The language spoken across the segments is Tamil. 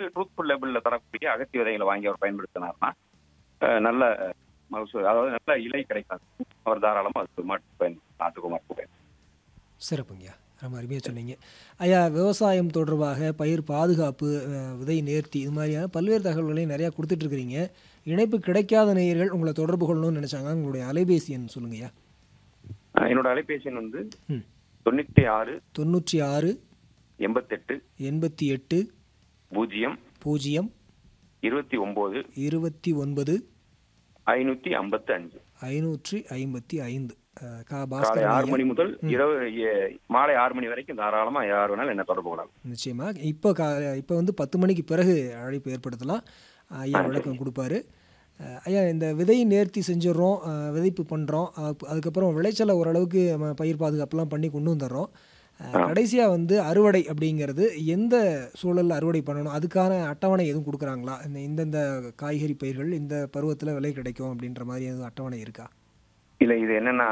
ட்ரூத்ஃபுல் லேபிள்ல தரக்கூடிய அகத்தி விதைகளை வாங்கி அவர் பயன்படுத்தினார்னா அஹ், நல்ல மகசூல் அதாவது நல்ல இலை கிடைக்கும் அவர் தாராளமா அது மாட்டு பயன் நாட்டுக்குமார் பயன் சிறப்புங்கய்யா ரொம்ப அருமையாக சொன்னீங்க ஐயா விவசாயம் தொடர்பாக பயிர் பாதுகாப்பு அஹ், விதை நேர்த்தி இது மாதிரியான பல்வேறு தகவல்களையும் நிறையா கொடுத்துட்ருக்கிறீங்க இணைப்பு கிடைக்காத நேயர்கள் உங்களை தொடர்பு கொள்ளணும்னு நினச்சாங்க உங்களுடைய அலைபேசி எண் சொல்லுங்கய்யா அஹ், என்னோட அலைபேசி எண் வந்து ம் தொண்ணூத்தி ஆறு தொண்ணூற்றி ஆறு எண்பத்தெட்டு எண்பத்தி எட்டு பூஜ்ஜியம் பூஜ்ஜியம் இருபத்தி ஒன்பது இருபத்தி ஒன்பது ஐநூத்தி ஐம்பத்தி அஞ்சு ஐநூற்றி ஐம்பத்தி ஐந்து அஹ், கா காலை பாஸ்கர் ஆறு ஐயா மணி முதல் இரவு எ- மாலை ஆறு மணி வரைக்கும் தாராளமா யார் வேணாலும் என்ன தொடர்பு கொள்ளலாம் நிச்சயமாக இப்போ கா இப்போ வந்து பத்து மணிக்கு பிறகு அழைப்பு ஏற்படுத்தலாம் ஐயா விளக்கம் கொடுப்பாரு அஹ், ஐயா இந்த விதை நேர்த்தி செஞ்சிடுறோம் அஹ், விதைப்பு பண்ணுறோம் அதுக்கப்புறம் விளைச்சலை ஓரளவுக்கு நம்ம பயிர் பாதுகாப்புலாம் பண்ணி கொண்டு வந்துடுறோம் கடைசியாக வந்து அறுவடை அப்படிங்கிறது எந்த சூழலில் அறுவடை பண்ணணும் அதுக்கான அட்டவணை எதுவும் கொடுக்குறாங்களா இந்த இந்தந்த காய்கறி பயிர்கள் இந்த பருவத்தில் விலை கிடைக்கும் அப்படின்ற மாதிரி எதுவும் அட்டவணை இருக்கா இல்ல இது என்னன்னா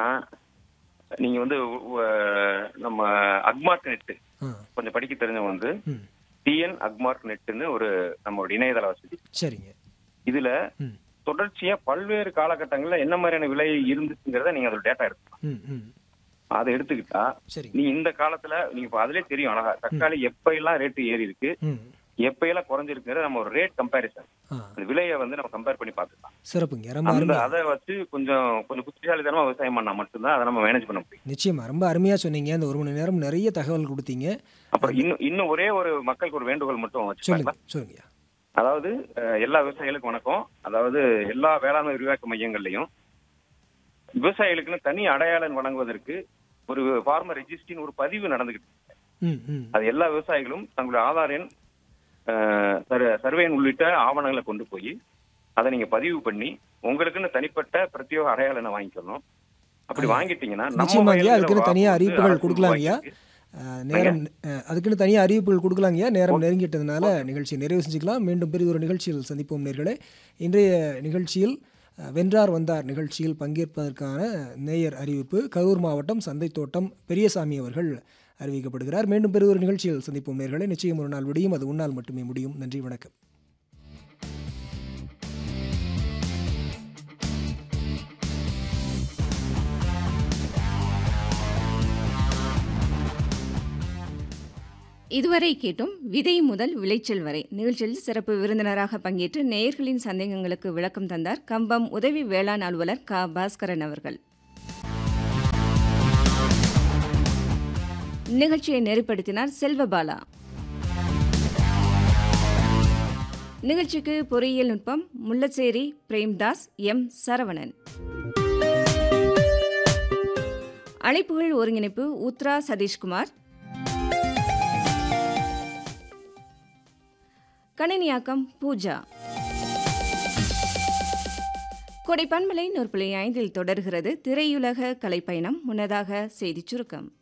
நீங்க வந்து உ- நம்ம அக்மார்க் நெட் ஆ கொஞ்சம் படிக்க தெரிஞ்சவங்க வந்து ம் டிஎன் அக்மார்க் நெட்னு ஒரு நம்மளோட இணையதள வசதி சரிங்க இதுல ம் தொடர்ச்சியா பல்வேறு காலகட்டங்கள்ல என்ன மாதிரியான விலை இருந்துச்சுங்கிறத நீங்க அதோட டேட்டா எடுக்கலாம் ம் ம் அதை எடுத்துக்கிட்டா சரிங்க நீ இந்த காலத்துல நீங்க இப்ப அதுலயே தெரியும் அழகா தக்காளி எப்ப எல்லாம் ரேட்டு ஏறி இருக்கு ம் எப்ப எல்லாம் குறைஞ்சிருக்குங்கிறத நம்ம ஒரு ரேட் கம்பேரிசன் ஆ அந்த விலையை வந்து நம்ம கம்பேர் பண்ணி பார்த்துக்கலாம் சிறப்புங்க ரொம்ப அந்த அருமை அதை வச்சு கொஞ்சம் கொஞ்சம் புத்திசாலித்தனமா விவசாயம் பண்ணா மட்டும்தான் அதை நம்ம மேனேஜ் பண்ண முடியும் நிச்சயமா ரொம்ப அருமையாக சொன்னீங்க அந்த ஒரு மணி நேரம் நிறைய தகவல் கொடுத்தீங்க அப்புறம் இன்னும் இன்னும் ஒரே ஒரு மக்களுக்கு ஒரு வேண்டுகோள் மட்டும் வச்சுக்கோங்களா சொல்லுங்க சொல்லுங்கய்யா அதாவது அஹ், எல்லா விவசாயிகளுக்கும் வணக்கம் அதாவது எல்லா வேளாண்மை விரிவாக்க மையங்கள்லையும் விவசாயிகளுக்குன்னு தனி அடையாளம் வழங்குவதற்கு ஒரு ஃபார்மர் ரெஜிஸ்ட்ரின்னு ஒரு பதிவு நடந்துகிட்டு இருக்கு. ம் ம் அது எல்லா விவசாயிகளும் தங்களுடைய ஆதார் எண் அஹ், சர்- சர்வே எண் உள்ளிட்ட ஆவணங்களை கொண்டு போய் அதை நீங்க பதிவு பண்ணி உங்களுக்குன்னு தனிப்பட்ட பிரத்யேக அடையாளம் எண்ணை வாங்கிக்கணும் அப்படி வாங்கிட்டீங்கன்னா நம்ம நிச்சயமாங்கய்யா வயல்ல அதுக்குன்னு ஒரு தனியாக ஆப்பு வந்து அறிவிப்புகள் அரசு கொடுக்கலாங்கய்யா உருவாக்கியிருக்கு. அஹ், நேரம் அஹ், அதுக்குன்னு தனியாக அறிவிப்புகள் கொடுக்கலாங்கய்யா நேரம் நெருங்கிட்டதுனால நிகழ்ச்சியை நிறைவு செஞ்சுக்கலாம் மீண்டும் பெரிதொரு நிகழ்ச்சியில் சந்திப்போம் நேர்களே இன்றைய நிகழ்ச்சியில் அஹ், வென்றார் வந்தார் நிகழ்ச்சியில் பங்கேற்பதற்கான நேயர் அறிவிப்பு கரூர் மாவட்டம் சந்தை தோட்டம் பெரியசாமி அவர்கள் அறிவிக்கப்படுகிறார் மீண்டும் பெரிதொரு நிகழ்ச்சியில் சந்திப்போம் நேர்களே நிச்சயம் ஒரு நாள் விடியும் அது உன்னால் மட்டுமே முடியும் நன்றி வணக்கம் இதுவரை கேட்டும் விதை முதல் விளைச்சல் வரை நிகழ்ச்சியில் சிறப்பு விருந்தினராக பங்கேற்று நேயர்களின் சந்தேகங்களுக்கு விளக்கம் தந்தார் கம்பம் உதவி வேளாண் அலுவலர் க பாஸ்கரன் அவர்கள் நிகழ்ச்சியை நெறிப்படுத்தினார் செல்வபாலா நிகழ்ச்சிக்கு பொறியியல் நுட்பம் முல்லச்சேரி பிரேம்தாஸ் எம் சரவணன் அழைப்புகள் ஒருங்கிணைப்பு உத்ரா சதீஷ்குமார் கணினியாக்கம் பூஜா கொடை பண்பலை நூற்புள்ளி ஐந்தில் தொடர்கிறது திரையுலக கலைப்பயணம் முன்னதாக செய்திச் சுருக்கம்